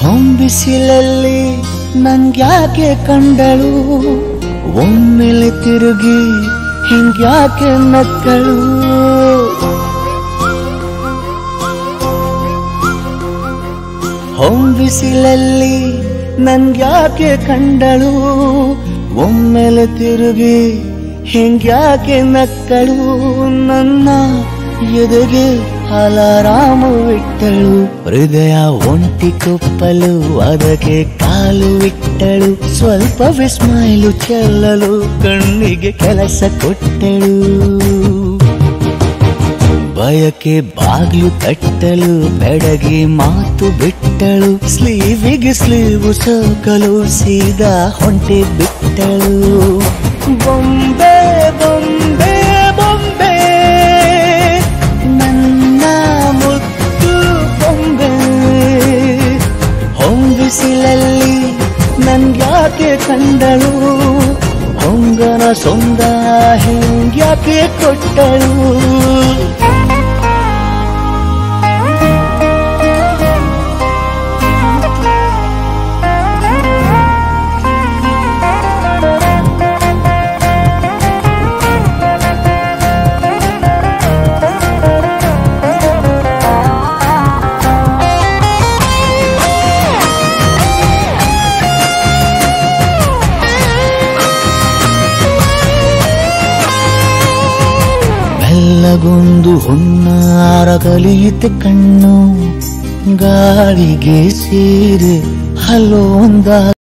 ಹೊಂಬಿಸಿಲಲ್ಲಿ ನಂಗ್ಯಾಕೆ ಕಂಡಳು ಒಮ್ಮೆಲೆ ತಿರುಗಿ ಹಿಂಗ್ಯಾಕೆ ನಕ್ಕಳು ಹೊಂಬಿಸಿಲಲ್ಲಿ ನನ್ಗ್ಯಾಕೆ ಕಂಡಳು ಒಮ್ಮೆಲೆ ತಿರುಗಿ ಹಿಂಗ್ಯಾಕೆ ನಕ್ಕಳು ನನ್ನ ಎದೆಗೆ ಅಲಾರಾಮು ಇಟ್ಟಳು ಹೃದಯ ಒಂಟಿ ಕುಪ್ಪಲು ಅದಕ್ಕೆ ಕಾಲು ಇಟ್ಟಳು ಸ್ವಲ್ಪ ವಿಸ್ಮೈಲು ಚೆಲ್ಲಲು ಕಣ್ಣಿಗೆ ಕೆಲಸ ಕೊಟ್ಟಳು ಬಯಕೆ ಬಾಗ್ಲು ತಟ್ಟಲು ಬೆಡಗಿ ಮಾತು ಬಿಟ್ಟಳು ಸ್ಲೀವಿಗೆ ಸ್ಲೀವು ಸೋಕಲು ಸೀದಾ ಹೊಂಟೆ ಬಿಟ್ಟಳು ಬೊಂಬೆ ಬೊಂಬೆ ಬೊಂಬೆ ನನ್ನ ಮುದ್ದು ಬೊಂಬೆ ಹೊಂಬಿಸಿಲಲ್ಲಿ ನನ್ಗ್ಯಾಕೆ ಕಂಡಳು ಹೊಂಗನ ಸೊಂದ ಹಿಂಗ್ಯಾಕೆ ಕೊಟ್ಟಳು ಬೆಲ್ಲಗೊಂದು ಹುನ್ನಾರ ಕಲಿಯಿತೆ ಕಣ್ಣು ಗಾಳಿಗೆ ಸೀರೆ ಹಲೋ